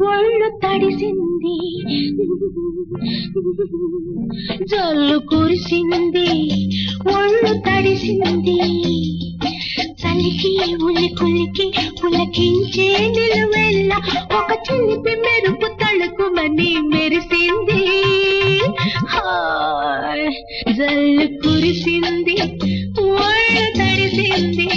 ఒళ్ళు తడిసింది జల్లు కురిసింది ఒళ్ళు తడిసింది చలికి ఉలి కులికి పులకించే నిలువెల్ల ఒక చిలిపి మెరుపు తళుకుమని మెరిసింది హాయ్ జల్లు కురిసింది ఒళ్ళు తడిసింది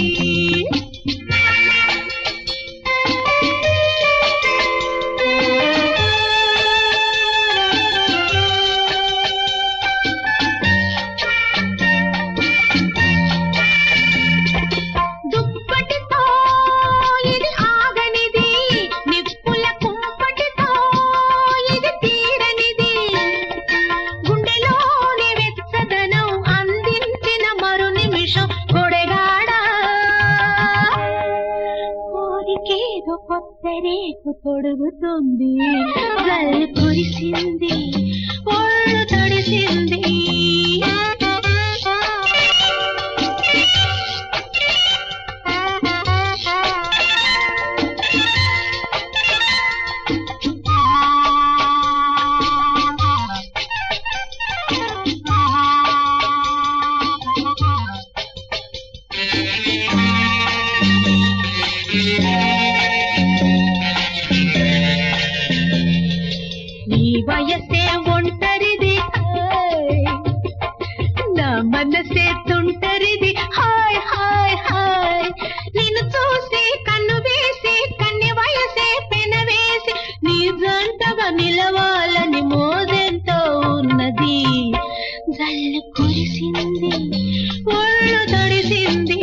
దుప్పటితో ఇది ఆగనిది నిప్పుల కుంపటితో ఇది తీరనిది గుండెలోని వెచ్చదనం అందించిన మరు నిమిషం కొడగాడ కోరికేదో కొత్త రేపు తొడుగుతుంది జల్లు కురిసింది ఒళ్ళు తడిసింది నీ వయసే ఒంటరిది హాయ్. నా మనసే తుంటరిది హాయ్ హాయ్ హాయ్ నిన్ను చూసి కన్ను వేసి కన్ని వయసే పెన వేసి నీ జంటగా నిలవాలని మోదెంతో ఉన్నది జల్లు కురిసింది ఒళ్ళు తడిసింది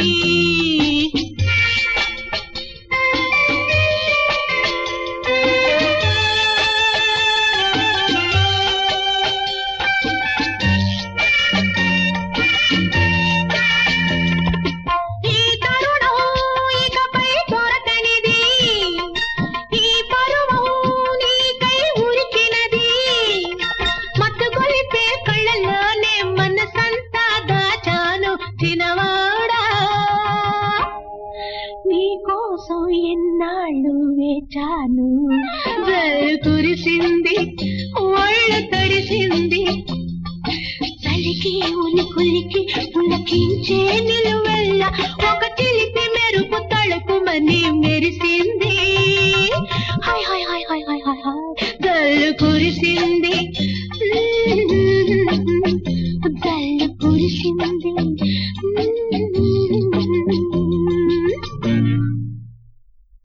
ఈ తరుణం ఇకపై దొరకనిది ఈ పరువం నీకై ఉరికినది మత్తు గొలిపే కళ్ళలోనే మనసంతా దాచాను చిన్నవాడా నీకోసం ఎన్నాళ్ళు వేచాను జల్లు కురిసింది ఒళ్ళు తడిసింది చలికి ఉలి కులికి పులకించే నిలువెల్ల ఒక చిలిపి మెరుపు తళుకుమని మెరిసింది హాయ్ హాయ్ హాయ్ హాయ్ హాయ్ హాయ్ హాయ్ జల్లు కురిసింది జల్లు కురిసింది